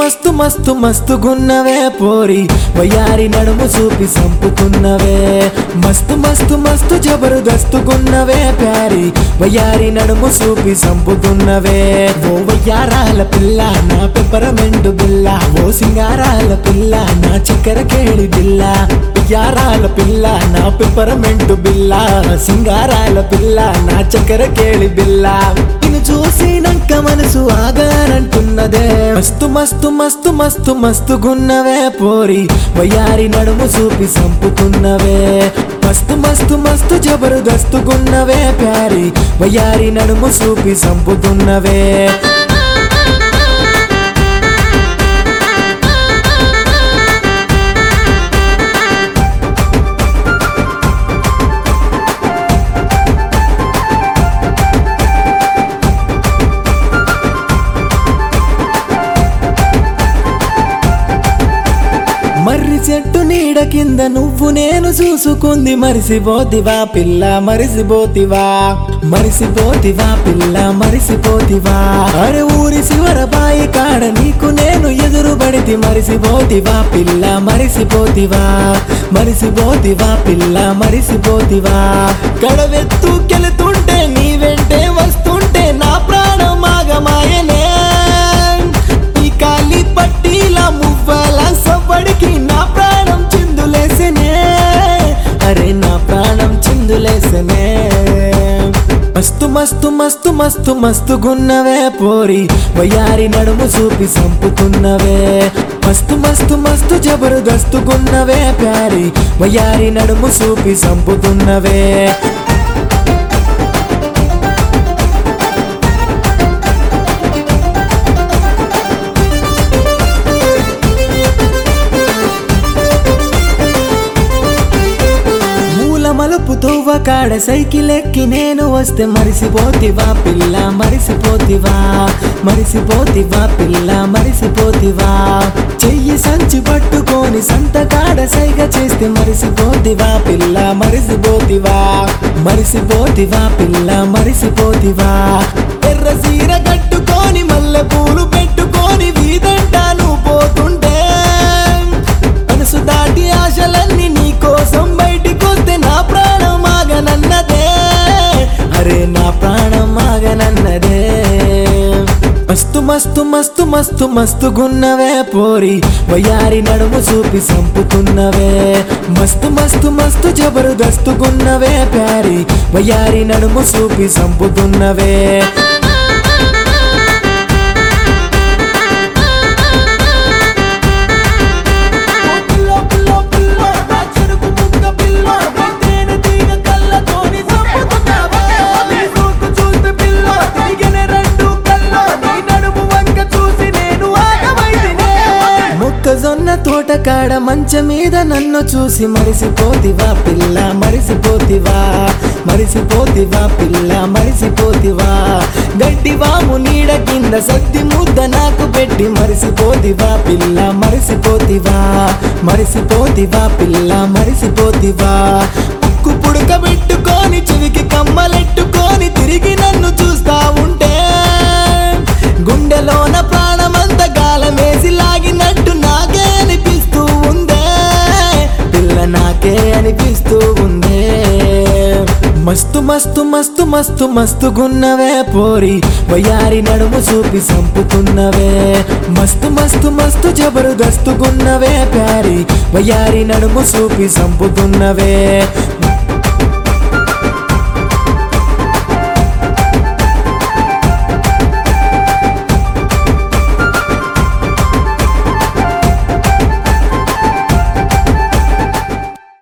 మస్తు మస్తు మస్తు గున్నవే పోరి వయ్యారి నడుము చూపి సంపుతున్నవే మస్తు మస్తు మస్తు జబర్దస్తు గున్నవే ప్యారి వయ్యారి నడుము చూపి సంపుతున్నవే ఓ వయ్యారాల పిల్ల నా పెప్పరమెంటు బిల్ల ఓ సింగారాల పిల్ల నా చక్కెర కేళి బిల్ల వయ్యారాల పిల్ల నా పెప్పరమెంటు బిల్ల సింగారాల పిల్ల నా చక్కెర కేళి బిల్ల నిన్ను చూసినాక మనసు ఆగానంటున్నదే మస్తు మస్తు మస్తు మస్తు మస్తు గున్నవే పోరి వయ్యారి నడుము చూపి సంపుతున్నవే మస్తు మస్తు మస్తు జబర్దస్తు గున్నవే ప్యారి వయ్యారి నడుము చూపి సంపుతున్నవే మర్రి చెట్టు నీడ కింద నువ్వు నేను చూసుకుంది మరిసిపోతివా పిల్ల మరిసిపోతివా మరిసిపోతివా పిల్ల మరిసిపోతివా అరే ఊరి శివర బాయి కాడ నీకు నేను ఎదురు పడితి మరిసిపోతివా పిల్ల మరిసిపోతివా మరిసిపోతివా పిల్ల మరిసిపోతివా గడవెత్తుకెళుతుంటే నీ వెంటే వస్తుంటే నా ప్రాణం ఆగమాయనే ఈ కాలి పట్టీల మువ్వల సవ్వడికి నా ప్రాణం చిందులేసనే అరే నా ప్రాణం చిందులేసనే మస్తు మస్తు మస్తు మస్తు మస్తు గున్నవే పోరి వయ్యారి నడుము చూపి సంపుతున్నవే మస్తు మస్తు మస్తు జబర్దస్తు గున్నవే ప్యారి వయ్యారి నడుము చూపి సంపుతున్నవే మూల మలుపు తోవ కాడ సైకిల్ ఎక్కి నేను వస్తే మరిసిపోతివా పిల్ల మరిసిపోతివా మరిసిపోతివా పిల్ల మరిసిపోతివా చెయ్యి సంచి పట్టుకొని సంత కాడ సైగ చేస్తే మరిసిపోతివా పిల్ల మరిసిపోతివా మరిసిపోతివా పిల్ల మరిసిపోతివా ఎర్ర సీర కట్టుకొని మల్లె పూలు పెట్టుకొని వీధంటాను పోతుంటే మనసు దాటి ఆశలన్నీ నీ కోసం బయటికొస్తే నా ప్రాణం ఆగనన్నదే అరే నా ప్రాణం ఆగనన్నదే మస్తు మస్తు మస్తు మస్తు మస్తు గున్నవే పోరి వయ్యారి నడుము చూపి సంపుతున్నవే మస్తు మస్తు మస్తు జబర్దస్తు గున్నవే ప్యారి వయ్యారి నడుము చూపి సంపుతున్నవే పిల్లో పిల్లో పిల్లో నా చెరుకు ముక్క పిల్లో నా తేనె తీగ కళ్ళతోని సంపుతున్నావా నీ సూటు చూస్తే పిల్లో తిరిగిన రెండు కల్లో నీ నడుము వంక చూసి నేను ఆగమైతినే మొక్కజొన్న తోట కాడ మంచ మీద నన్ను చూసి మరిసిపోతివా పిల్ల మరిసిపోతివా మరిసిపోతివా పిల్ల మరిసిపోతివా గడ్డి వాము నీడ కింద సత్తి ముద్ద నాకు పెట్టి మరిసిపోతివా పిల్ల మరిసిపోతివా మరిసిపోతివా పిల్ల మరిసిపోతివా ఉక్కు పుడక పెట్టుకొని చెవికి కమ్మలెట్టుకొని తిరిగి నన్ను చూస్తా ఉంటే గుండెలోన ప్రాణమంత గాలమేసి లాగినట్టు నాకే అనిపిస్తూ ఉందే పిల్ల నాకే అనిపిస్తూ ఉందే మస్తు మస్తు మస్తు మస్తు మస్తు గున్నవే పోరి వయ్యారి నడుము చూపి సంపుతున్నవే మస్తు మస్తు మస్తు జబర్దస్తు గున్నవే ప్యారి వయ్యారి నడుము చూపి సంపుతున్నవే